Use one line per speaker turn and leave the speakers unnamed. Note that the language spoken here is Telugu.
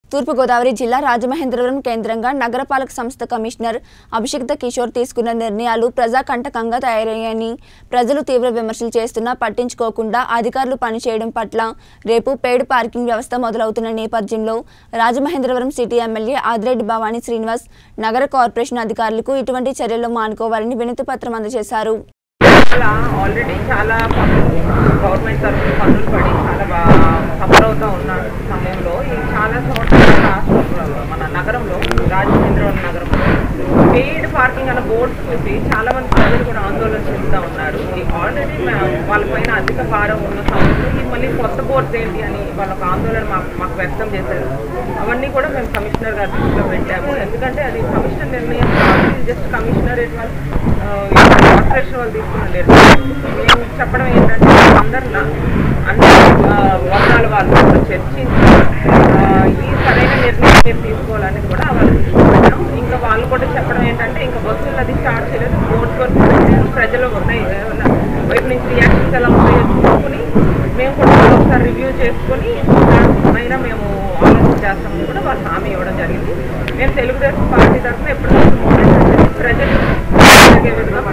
తూర్పుగోదావరి జిల్లా రాజమహేంద్రవరం కేంద్రంగా నగరపాలక సంస్థ కమిషనర్ అభిషిక్త కిషోర్ తీసుకున్న నిర్ణయాలు ప్రజాకంటకంగా తయారయ్యాయని ప్రజలు తీవ్ర విమర్శలు చేస్తున్నా పట్టించుకోకుండా అధికారులు పనిచేయడం పట్ల రేపు పేడ్ పార్కింగ్ వ్యవస్థ మొదలవుతున్న నేపథ్యంలో రాజమహేంద్రవరం సిటీ ఎమ్మెల్యే ఆదిరెడ్డి భవానీ శ్రీనివాస్ నగర కార్పొరేషన్ అధికారులకు ఇటువంటి చర్యలు మానుకోవాలని వినతి పత్రం అందజేశారు
అలా ఆల్రెడీ చాలా పన్నులు గవర్నమెంట్ తరఫున పన్నులు పడి చాలా బాగా సఫర్ అవుతూ ఉన్న సమయంలో ఈ చాలా చోట్ల రాష్ట్రంలో మన నగరంలో రాజమహేంద్రవరం నగరంలో పెయిడ్ పార్కింగ్ అన్న బోర్డ్స్ చూసి చాలా మంది ప్రజలు కూడా ఆందోళన చెందుతూ ఉన్నారు ఈ ఆల్రెడీ వాళ్ళపైన అధిక భారం ఉన్న సమయంలో ఈ మళ్ళీ కొత్త బోర్డ్స్ ఏంటి అని వాళ్ళ ఒక ఆందోళన మాకు మాకు వ్యక్తం చేశారు అవన్నీ కూడా మేము కమిషనర్ గారి దృష్టిలో పెట్టాము ఎందుకంటే అది కమిషనర్ నిర్ణయం కాదు జస్ట్ కమిషనరేట్ వాళ్ళు కార్పొరేషన్ వాళ్ళు తీసుకున్న నిర్ణయం మేము చెప్పడం ఏంటంటే అందరు అన్ని ఆ, వర్గాల వాళ్ళు కూడా చర్చించి ఆ, ఈ సరైన నిర్ణయం మీరు తీసుకోవాలని కూడా వాళ్ళు తీసుకున్నాం ఇంకా వాళ్ళు కూడా చెప్పడం ఏంటంటే ఇంకా బస్సులు అది స్టార్ట్ చేయలేదు బోర్డ్స్ వరకు పెట్టారు. ప్రజలు ఉన్నాయి ఏమన్నా వైపు నుంచి రియాక్షన్స్ ఎలా ఉన్నాయో చూసుకుని మేము కూడా ఒకసారి రివ్యూ చేసుకుని అయినా మేము ఆలోచన చేస్తామని కూడా వాళ్ళు హామీ ఇవ్వడం జరిగింది మేము తెలుగుదేశం పార్టీ తరఫున ఎప్పటికప్పుడు ప్రజలు జరిగే విధంగా